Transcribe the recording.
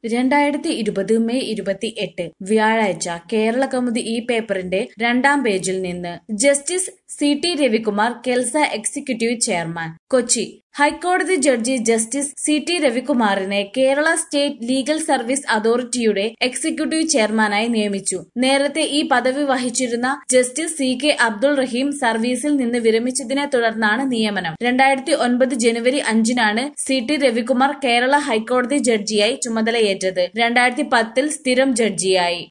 രണ്ടായിരത്തി ഇരുപത് മെയ് ഇരുപത്തി എട്ട് വ്യാഴാഴ്ച കേരള കൗമുദി ഈ പേപ്പറിന്റെ രണ്ടാം പേജിൽ നിന്ന് justice C T Ravikumar KELSA executive chairman Kochi ഹൈക്കോടതി ജഡ്ജി ജസ്റ്റിസ് സി ടി രവികുമാറിനെ കേരള സ്റ്റേറ്റ് ലീഗൽ സർവീസ് അതോറിറ്റിയുടെ എക്സിക്യൂട്ടീവ് ചെയർമാനായി നിയമിച്ചു നേരത്തെ ഈ പദവി വഹിച്ചിരുന്ന justice C K Abdul Rahim സർവീസിൽ നിന്ന് വിരമിച്ചതിനെ തുടർന്നാണ് നിയമനം രണ്ടായിരത്തി ഒൻപത് ജനുവരി അഞ്ചിനാണ് സി ടി രവികുമാർ കേരള ഹൈക്കോടതി ജഡ്ജിയായി ചുമതലയേറ്റത് രണ്ടായിരത്തി പത്തിൽ സ്ഥിരം ജഡ്ജിയായി